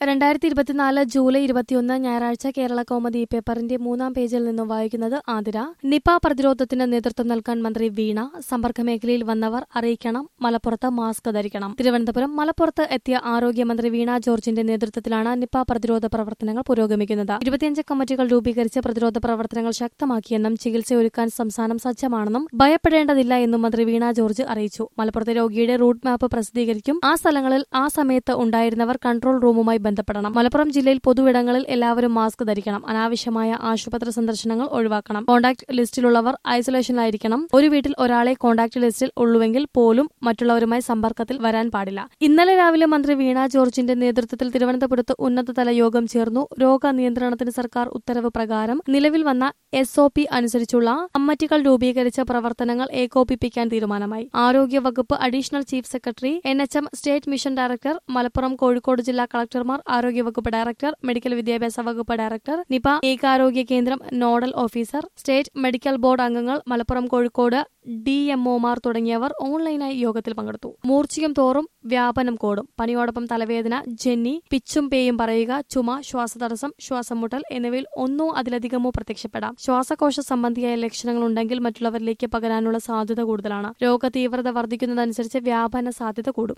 രണ്ടായിരത്തി ഇരുപത്തിനാല് ജൂലൈ ഇരുപത്തിയൊന്ന് ഞായറാഴ്ച കേരള കൗമുദി പേപ്പറിന്റെ മൂന്നാം പേജിൽ നിന്നും വായിക്കുന്നത് ആതിര നിപ പ്രതിരോധത്തിന് നേതൃത്വം നൽകാൻ മന്ത്രി വീണ സമ്പർക്ക മേഖലയിൽ വന്നവർ അറിയിക്കണം മലപ്പുറത്ത് മാസ്ക് ധരിക്കണം തിരുവനന്തപുരം മലപ്പുറത്ത് എത്തിയ ആരോഗ്യമന്ത്രി വീണ ജോർജിന്റെ നേതൃത്വത്തിലാണ് നിപ പ്രതിരോധ പ്രവർത്തനങ്ങൾ പുരോഗമിക്കുന്നത് ഇരുപത്തിയഞ്ച് കമ്മിറ്റികൾ രൂപീകരിച്ച് പ്രതിരോധ പ്രവർത്തനങ്ങൾ ശക്തമാക്കിയെന്നും ചികിത്സയൊരുക്കാൻ സംസ്ഥാനം സജ്ജമാണെന്നും ഭയപ്പെടേണ്ടതില്ല എന്നും മന്ത്രി വീണ ജോർജ് അറിയിച്ചു മലപ്പുറത്തെ രോഗിയുടെ റൂട്ട് മാപ്പ് പ്രസിദ്ധീകരിക്കും ആ സ്ഥലങ്ങളിൽ ആ സമയത്ത് ഉണ്ടായിരുന്നവർ കൺട്രോൾ റൂമുമായി ബന്ധപ്പെടണം മലപ്പുറം ജില്ലയിൽ പൊതുവിടങ്ങളിൽ എല്ലാവരും മാസ്ക് ധരിക്കണം അനാവശ്യമായ ആശുപത്രി സന്ദർശനങ്ങൾ ഒഴിവാക്കണം കോൺടാക്ട് ലിസ്റ്റിലുള്ളവർ ഐസൊലേഷനിലായിരിക്കണം ഒരു വീട്ടിൽ ഒരാളെ കോൺടാക്ട് ലിസ്റ്റിൽ ഉള്ളുവെങ്കിൽ പോലും മറ്റുള്ളവരുമായി സമ്പർക്കത്തിൽ വരാൻ പാടില്ല ഇന്നലെ രാവിലെ മന്ത്രി വീണ ജോർജിന്റെ നേതൃത്വത്തിൽ തിരുവനന്തപുരത്ത് ഉന്നതതല യോഗം ചേർന്നു രോഗനിയന്ത്രണത്തിന് സർക്കാർ ഉത്തരവ് പ്രകാരം നിലവിൽ വന്ന എസ് ഒ പി അനുസരിച്ചുള്ള കമ്മിറ്റികൾ രൂപീകരിച്ച പ്രവർത്തനങ്ങൾ ഏകോപിപ്പിക്കാൻ തീരുമാനമായി ആരോഗ്യവകുപ്പ് additional chief secretary N H M state mission director Malappuram Kozhikode ജില്ലാ കളക്ടർമാർ ആരോഗ്യവകുപ്പ് ഡയറക്ടർ മെഡിക്കൽ വിദ്യാഭ്യാസ വകുപ്പ് ഡയറക്ടർ നിപ ഏകാരോഗ്യ കേന്ദ്രം nodal officer state medical board അംഗങ്ങൾ മലപ്പുറം കോഴിക്കോട് ഡി എംഒമാർ തുടങ്ങിയവർ ഓൺലൈനായി യോഗത്തിൽ പങ്കെടുത്തു മൂർച്ചയും തോറും വ്യാപനം കൂടും പനിയോടൊപ്പം തലവേദന ജന്നി പിച്ചും പേയും പറയുക ചുമ ശ്വാസതടസ്സം ശ്വാസം മുട്ടൽ എന്നിവയിൽ ഒന്നോ അതിലധികമോ പ്രത്യക്ഷപ്പെടാം ശ്വാസകോശ സംബന്ധിയായ ലക്ഷണങ്ങൾ ഉണ്ടെങ്കിൽ മറ്റുള്ളവരിലേക്ക് പകരാനുള്ള സാധ്യത കൂടുതലാണ് രോഗതീവ്രത വർദ്ധിക്കുന്നതനുസരിച്ച് വ്യാപന സാധ്യത കൂടും